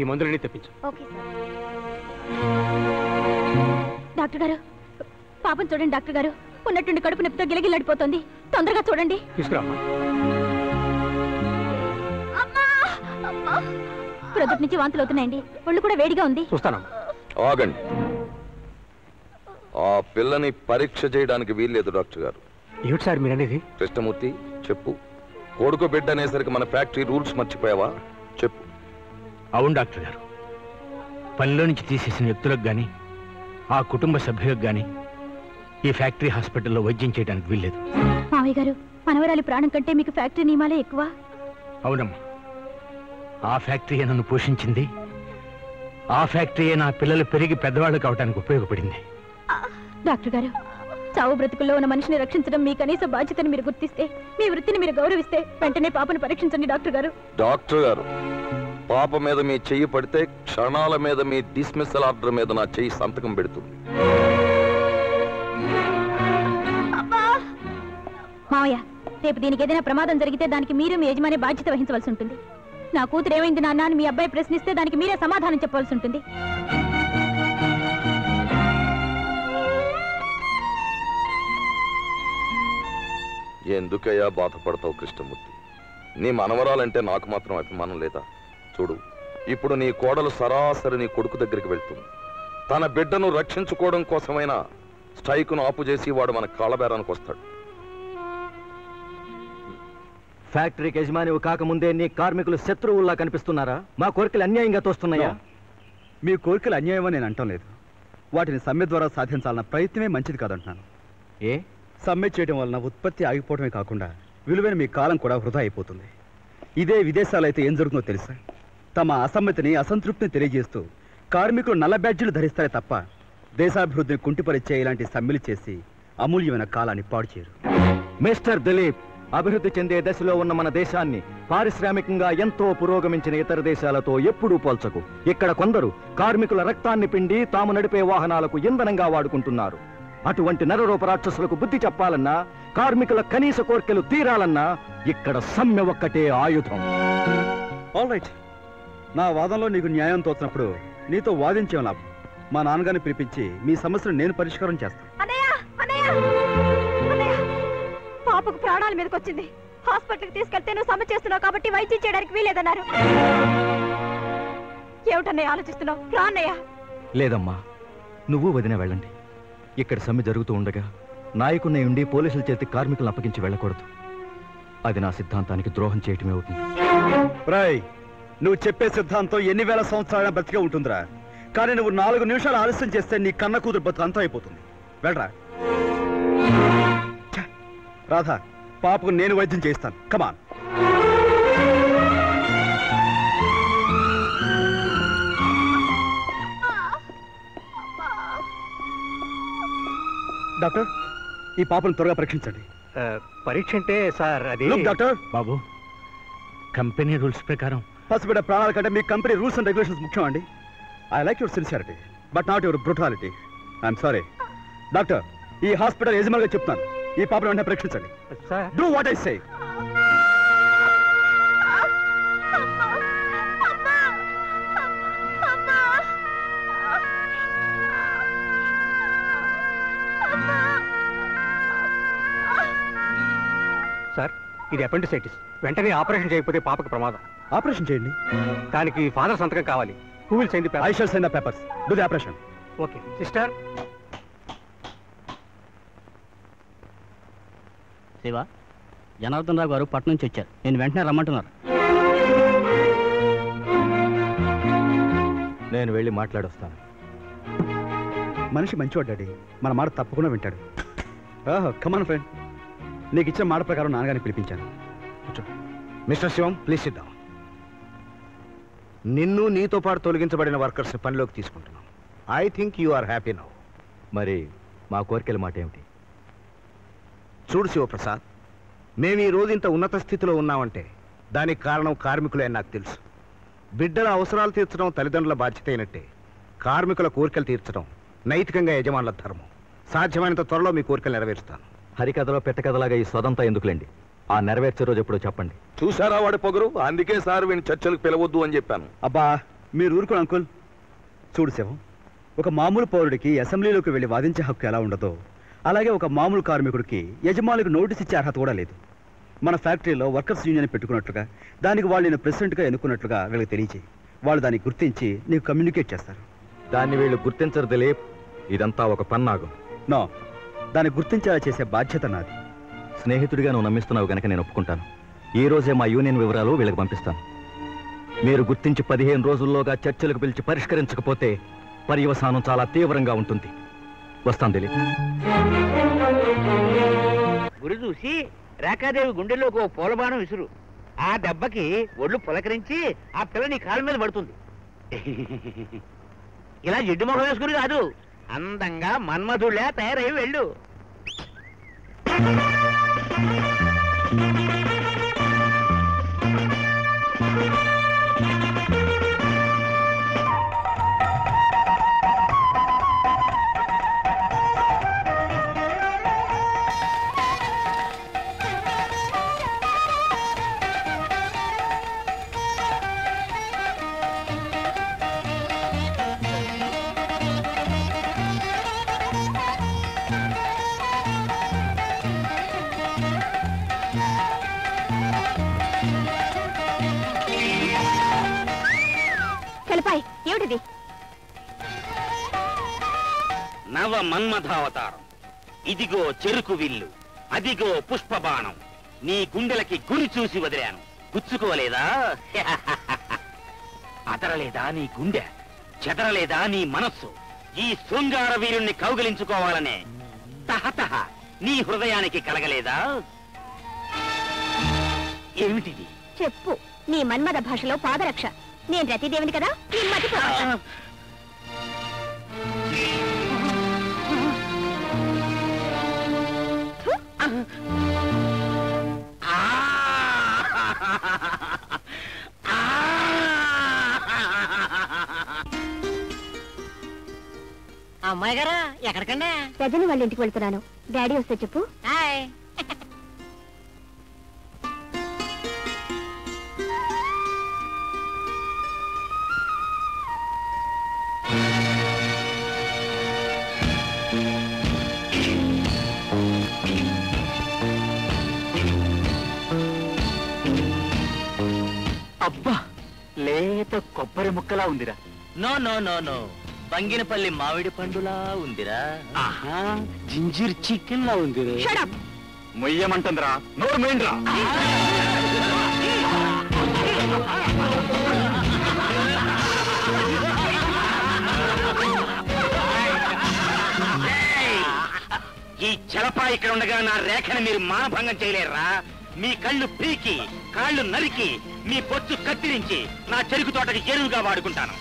ఈ మందులన్నీ తెప్పించు okay sir doctor గారు పాపం చూడండి డాక్టర్ గారు ఉన్నట్టుండి కడుపు నొప్పితో గిలగిల్లాడిపోతుంది తొందరగా చూడండి తీసుకురామ్మా ప్రొద్దుటి నుంచి వాంతులు అవుతున్నాయండి ఒళ్ళు కూడా వేడిగా ఉంది చూస్తానమ్మా ఆగండి ఆ పిల్లని పరీక్ష చేయడానికి వీల్లేదు డాక్టర్ గారు ఏమిటి సార్ మీరు అనేది కృష్ణమూర్తి చెప్పు కొడుకు బిడ్డ అనేసరికి మన ఫ్యాక్టరీ రూల్స్ మర్చిపోయావా చెప్పు అవును డాక్టర్ గారు పనిలో నుంచి తీసేసిన వ్యక్తులకు కానీ ఆ కుటుంబ సభ్యులకు కానీ ఈ ఫ్యాక్టరీ హాస్పిటల్లో వైద్యం చేయడానికి వీల్లేదు మావయ్య గారు మనవరాలి ప్రాణం కంటే మీకు ఫ్యాక్టరీ నియమాలే ఎక్కువ అవునమ్మా ఆ ఫ్యాక్టరీయే నన్ను పోషించింది ఆ ఫ్యాక్టరీయే నా పిల్లలు పెరిగి పెద్దవాళ్ళు కావడానికి ఉపయోగపడింది డాక్టర్ గారు చావు బ్రతుకుల్లో ఉన్న మనిషిని రక్షించడం మీ కనీస బాధ్యతని మీరు గుర్తిస్తే మీ వృత్తిని మీరు గౌరవిస్తే వెంటనే పాపను పరీక్షించండి డాక్టర్ గారు డాక్టర్ గారు పాప మీద మీ చెయ్యి పడితే క్షణాల మీద మీ డిస్మిసల్ ఆర్డర్ మీద నా చెయ్యి సంతకం పెడుతుంది మావయ్య రేపు దీనికి ఏదైనా ప్రమాదం జరిగితే దానికి మీరు మీ యజమాని బాధ్యత వహించవలసి ఉంటుంది నా కూతురు ఏమైంది నాన్న అని మీ అబ్బాయి ప్రశ్నిస్తే దానికి మీరే సమాధానం చెప్పవలసి ఉంటుంది ఎందుకయ్యా బాధపడతావు కృష్ణమూర్తి నీ మనవరాలంటే నాకు మాత్రం అభిమానం లేదా చూడు ఇప్పుడు నీ కోడలు సరాసరి నీ కొడుకు దగ్గరికి వెళ్తుంది తన బిడ్డను రక్షించుకోవడం కోసమైనా స్ట్రైకును ఆపు చేసి వాడు మన కాళ్ళబేరానికి వస్తాడు ఫ్యాక్టరీకి యజమాని కాకముందే నీ కార్మికులు శత్రువుల్లా కనిపిస్తున్నారా మా కోరికలు అన్యాయంగా తోస్తున్నాయా మీ కోరికలు అన్యాయం అని నేను అంటం లేదు వాటిని సమ్మె ద్వారా సాధించాలన్న ప్రయత్నమే మంచిది కాదంటున్నాను ఏ సమ్మె చేయడం వలన ఉత్పత్తి ఆగిపోవడమే కాకుండా విలువైన మీ కాలం కూడా వృధా అయిపోతుంది ఇదే విదేశాలైతే ఏం జరుగుతుందో తెలుసా తమ అసమ్మతిని అసంతృప్తిని తెలియజేస్తూ కార్మికులు నల్ల బ్యాడ్జీలు ధరిస్తారే తప్ప దేశాభివృద్ధిని కుంటిపరిచే ఇలాంటి సమ్మెలు చేసి అమూల్యమైన కాలాన్ని పాడు చేయరు మిస్టర్ దిలీప్ అభివృద్ధి చెందే దశలో ఉన్న మన దేశాన్ని పారిశ్రామికంగా ఎంతో పురోగమించిన ఇతర దేశాలతో ఎప్పుడూ పోల్చకు ఇక్కడ కొందరు కార్మికుల రక్తాన్ని పిండి తాము నడిపే వాహనాలకు ఇంధనంగా వాడుకుంటున్నారు అటువంటి నరరూప రాక్షసులకు బుద్ధి చెప్పాలన్నా కార్మికుల కనీస కోర్కెలు తీరాలన్నా ఇక్కడ సమ్మె ఒక్కటే ఆయుధం ఆల్ రైట్ నా వాదంలో నీకు న్యాయం తోచినప్పుడు నీతో వాదించేం లాభం మా నాన్నగారిని పిలిపించి మీ సమస్యను నేను పరిష్కారం చేస్తాను అన్నయ్య అన్నయ్య అన్నయ్య పాపకు ప్రాణాల మీదకి వచ్చింది హాస్పిటల్కి తీసుకెళ్తే నువ్వు సమ్మె చేస్తున్నావు కాబట్టి వైద్యం చేయడానికి వీలేదన్నారు ఏమిటన్నయ్య ఆలోచిస్తున్నావు రా అన్నయ్య లేదమ్మా నువ్వు వదిన వెళ్ళండి ఇక్కడ సమ్మె జరుగుతూ ఉండగా నాయకున్నై ఉండి పోలీసుల చేతి కార్మికులను అప్పగించి వెళ్ళకూడదు అది నా సిద్ధాంతానికి ద్రోహం చేయటమే అవుతుంది రాయ్ నువ్వు చెప్పే సిద్ధాంతం ఎన్ని వేల సంవత్సరాలైనా బ్రతికే ఉంటుందిరా కానీ నువ్వు నాలుగు నిమిషాలు ఆలస్యం చేస్తే నీ కన్న కూతురు బతుకు అంతం అయిపోతుంది వెళ్ళరా ఛ! రాధా పాపకు నేను వైద్యం చేయిస్తాను కమాన్ డాక్టర్ ఈ పాపను త్వరగా పరీక్షించండి పరీక్ష అంటే సార్ అది Look, doctor babu company rules ప్రకారం పసిబిడ్డ ప్రాణాల కంటే మీ కంపెనీ రూల్స్ అండ్ రెగ్యులేషన్స్ ముఖ్యం అండి I like your sincerity but not your brutality I'm sorry doctor ఈ హాస్పిటల్ యజమానిగా చెప్తాను ఈ పాపను వెంటనే పరీక్షించండి sir do what I say sir ఇది అపెండిసైటిస్ వెంటనే ఆపరేషన్ చేయకపోతే పాపకు ప్రమాదం ఆపరేషన్ చేయండి దానికి ఫాదర్ సంతకం కావాలి who will sign the I shall send the papers do the operation okay sister Siva Janardhan Rao గారు పట్నం నుంచి వచ్చారు నేను వెంటనే రమ్మంటున్నారు నేను వెళ్ళి మాట్లాడొస్తాను మనిషి మంచివాడు డాడీ మన మాట తప్పకుండా వింటాడు ఓహో కమాన్ ఫ్రెండ్ నీకు ఇచ్చిన మాట ప్రకారం నాన్నగారిని పిలిపించాను మిస్టర్ శివం ప్లీజ్ సిద్ధం నిన్ను నీతో పాటు తొలగించబడిన వర్కర్స్ పనిలోకి తీసుకుంటున్నాం I think you are happy now మరి మా కోరికల మాట ఏమిటి చూడు శివప్రసాద్ మేము ఈ రోజు ఇంత ఉన్నత స్థితిలో ఉన్నామంటే దానికి కారణం కార్మికులే అని నాకు తెలుసు బిడ్డల అవసరాలు తీర్చడం తల్లిదండ్రుల బాధ్యత అయినట్టే కార్మికుల కోరికలు తీర్చడం నైతికంగా యజమానుల ధర్మం సాధ్యమైనంత త్వరలో మీ కోరికలు నెరవేరుస్తాను హరికథలో పెట్టకథలాగా ఈ స్వదంతా ఎందుకులేండి ఆ నెరవేర్చే రోజు ఎప్పుడో చెప్పండి చూసారా వాడి పొగరు అందుకే సార్ వీని చర్చలకు పిలవద్దు అని చెప్పాను అబ్బా మీరు ఊరుకోండి అంకుల్ చూడు శివం ఒక మామూలు పౌరుడికి అసెంబ్లీలోకి వెళ్ళి వాదించే హక్కు ఎలా ఉండదో అలాగే ఒక మామూలు కార్మికుడికి యజమానులకు నోటీస్ ఇచ్చే అర్హత కూడా లేదు మన ఫ్యాక్టరీలో వర్కర్స్ యూనియన్ పెట్టుకున్నట్లుగా దానికి వాళ్ళు నేను ప్రెసిడెంట్గా ఎన్నుకున్నట్లుగా వీళ్ళకి తెలియచేయి వాళ్ళు దాన్ని గుర్తించి నీకు కమ్యూనికేట్ చేస్తారు దాన్ని వీళ్ళు గుర్తించరు దిలీప్ ఇదంతా ఒక పన్నాగం నో దాన్ని గుర్తించేలా చేసే బాధ్యత నాది స్నేహితుడిగా నువ్వు నమ్మిస్తున్నావు కనుక నేను ఒప్పుకుంటాను ఈ రోజే మా యూనియన్ వివరాలు వీళ్ళకి పంపిస్తాను మీరు గుర్తించి పదిహేను రోజుల్లోగా చర్చలకు పిలిచి పరిష్కరించకపోతే పర్యవసానం చాలా తీవ్రంగా ఉంటుంది వస్తాను దిలీప్ గురి చూసి రేఖాదేవి గుండెలోకి ఓ పూలబాణం విసురు ఆ దెబ్బకి ఒళ్ళు పులకరించి ఆ పిల్ల నీ కాళ్ళ మీద పడుతుంది ఇలా జిడ్డు మొహం వేసుకుని కాదు అందంగా మన్మధుళ్ళే తయారై వెళ్ళు కలిపాయి ఏమిటిది నవ మన్మథావతారం ఇదిగో చెరుకు విల్లు అదిగో పుష్పబాణం నీ గుండెలకి గురి చూసి వదిలాను గుచ్చుకోలేదా అదరలేదా నీ గుండె చెదరలేదా నీ మనస్సు ఈ శృంగార వీరుణ్ణి కౌగిలించుకోవాలనే తహతహ నీ హృదయానికి కలగలేదా ఏమిటిది చెప్పు నీ మన్మద భాషలో పాదరక్ష నేను రతిదేవిని కదా నీ మతి పోగొట్ట. అమ్మాయి గారా ఎక్కడికండి రజని వాళ్ళ ఇంటికి వెళ్తున్నాను డాడీ వస్తే చెప్పు హాయ్ అబ్బా లేత కొబ్బరి ముక్కలా ఉందిరా no no no no Banginapalli మామిడి పండులా ఉందిరా ఆహా జింజీర్ చికెన్ లా ఉందిరా Shut up. మొయ్యమంటుందిరా నోరు మేండ్రా ఈ చలపా ఇక్కడ ఉండగా నా రేఖని మీరు మానభంగం చేయలేరా మీ కళ్ళు పీకి కాళ్ళు నరికి మీ పొచ్చు కత్తిరించి నా చెరుకు తోటకి ఎరువుగా వాడుకుంటాను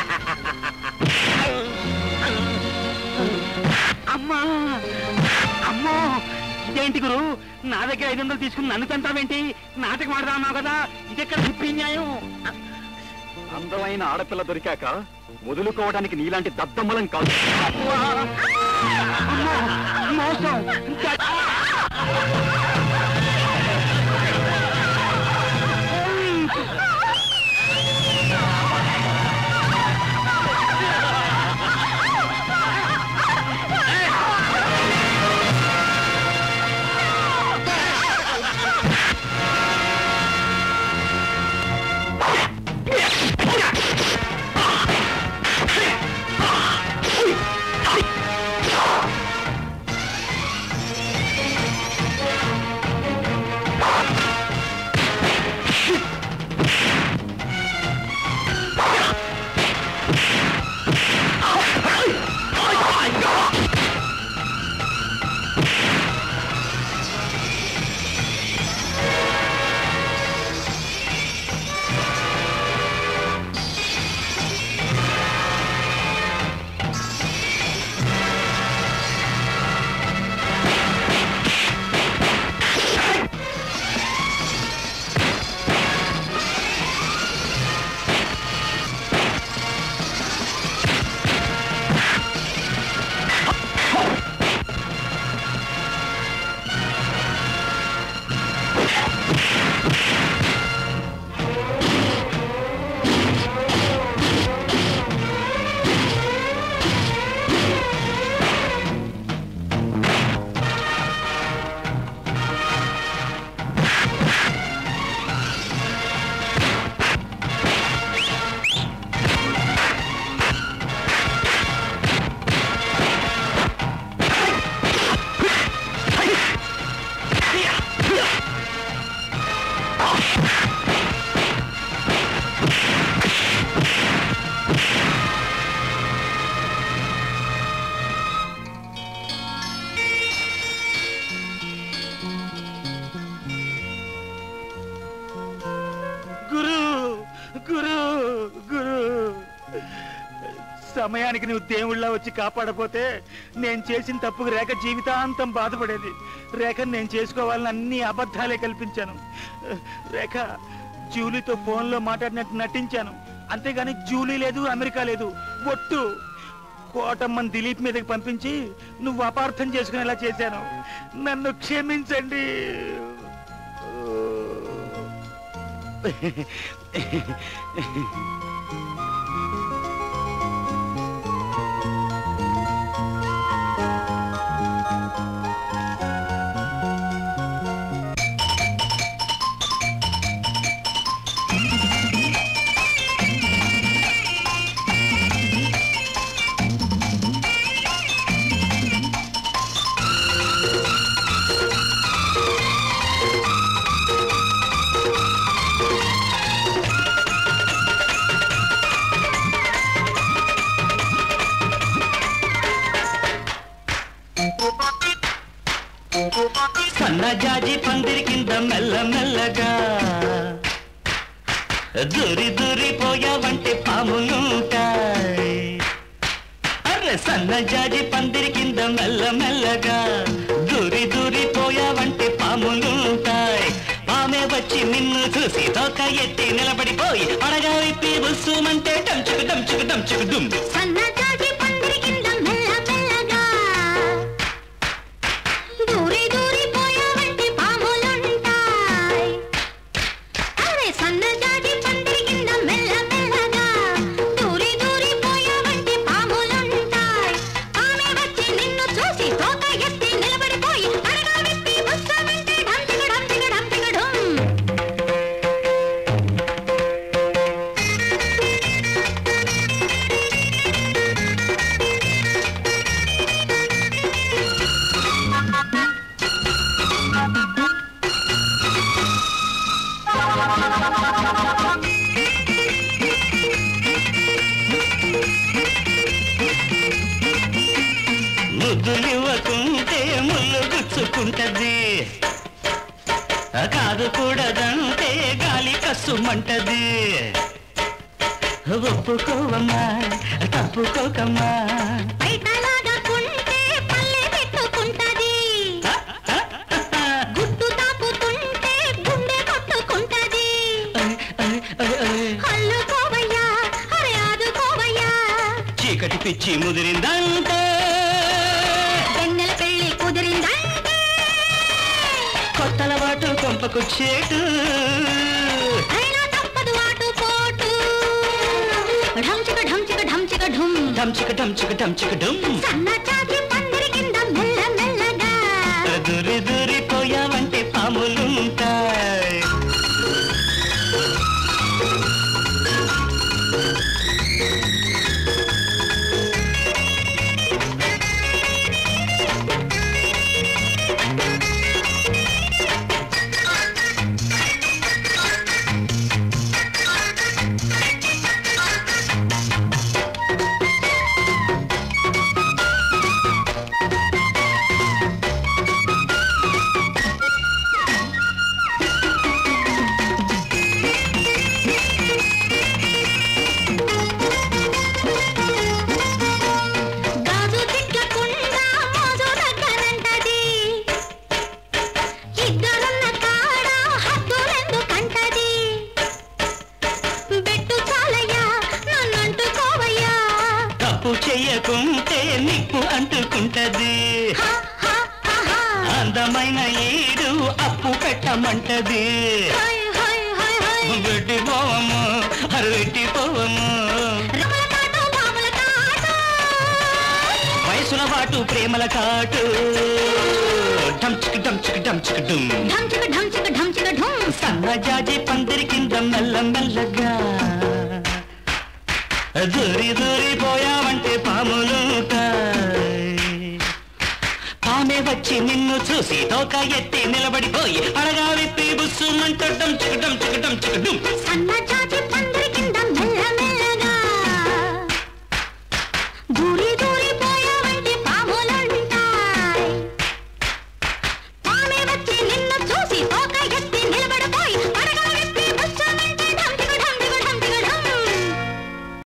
అమ్మా అమ్మో ఇదేంటి గురు నా దగ్గర ఐదు వందలు తీసుకుని నన్ను తంతావేంటి నాటకం ఆడదా అన్నావు కదా ఇది ఎక్కడ తిప్పి న్యాయం అందమైన ఆడపిల్ల దొరికాక వదులుకోవడానికి నీలాంటి దద్దమ్మలం కాదు మోసం గురు గురు సమయానికి నువ్వు దేవుళ్ళ వచ్చి కాపాడపోతే నేను చేసిన తప్పుకు రేఖ జీవితాంతం బాధపడేది రేఖ నేను చేసుకోవాలని అన్ని అబద్ధాలే కల్పించాను రేఖ జూలీతో ఫోన్లో మాట్లాడినట్టు నటించాను అంతేగాని జూలీ లేదు అమెరికా లేదు ఒట్టు కోటమ్మని దిలీప్ మీదకి పంపించి నువ్వు అపార్థం చేసుకునేలా చేశాను నన్ను క్షమించండి సన్నజాజి పందిరి కింద మెల్ల మెల్లగా దూరి దూరి పోయావంటే పాములుంటాయి అర్రె సన్నజాజి పందిరి కింద మెల్ల మెల్లగా దూరి దూరి పోయావంటే పాములుంటాయి పామే వచ్చి నిన్ను చూసి తోక ఎత్తి నిలబడిపోయి అడగా విప్పి బుస్సుమంటే డంచుకు డంచుకు డంచుకు డుమ్ సన్నజాజి పందిరి కింద మెల్ల మెల్లగా దూరి దూరి పోయావంటే పాములుంటాయి అరే సన్నజాజి పందిరి కింద మెల్ల మెల్లగా దూరి దూరి పోయావంటే పాములుంటాయి ఆమె వచ్చి నిన్ను చూసి తోక ఎత్తి నిలబడిపోయి అరగా విప్పి బుస్సమంటే ఢంచిగ ఢంచిగ ఢంచిగ ఢుమ్ ముద్దులివ్వకుంటే ముళ్ళు గుచ్చుకుంటది కాదు కూడదంటే గాలి కసుమంటది ఒప్పుకోవమ్మా తప్పుకోకమ్మా బయటలాగకుంటే పల్లె పెట్టుకుంటది గుట్టు తాకుతుంటే గుండె కొట్టుకుంటది అల్లుకోవయ్యా అరే ఆదుకోవయ్యా చీకటి పిచ్చి ముదిరిందంటే వెన్నెల పెళ్లి కుదిరిందంటే కొత్తలవాటు కొంపకు చేటు అయినా తప్పదు ఆటు పోటు ఢంచిక ఢంచిక ఢంచిక ఢుమ్ ఢంచిక ఢంచిక ఢంచిక డుమ్ సన్నచాచి పందిరి కింద మెల్ల మెల్లగా దూరి దూరి పోయావంటే పాములుంటాయి గాజు చిట్లకుండా మోజు దగ్గరంటది ఇద్దరున్న కాడ హద్దులెందుకంటది బెట్టు చాలయ్యా నన్నంటుకోవయ్యా తప్పు చెయ్యకుంటే నిప్పు అంటుకుంటది హ, హ, హ, హ. అందమైన ఈడు అప్పు పెట్టమంటది హై, హై, హై, హై. వెట్టి పోవము అరవెట్టి పోవము రమల కాటు, పాముల కాటు. వయసుల వాటు ప్రేమల కాటు ఢంచిక ఢంచిక ఢంచిక డుమ్ ఢంచిక ఢంచిక ఢంచిక ఢుమ్ సన్నజాజి పందిరి కింద మెల్ల మెల్లగా దూరి దూరి పోయావంటే పాములుంటాయి పామే వచ్చి నిన్ను చూసి తోక ఎత్తి నిలబడిపోయి అడగా విప్పి బుస్సుమంటడం చికటం చికటం చికటం సన్నజాజి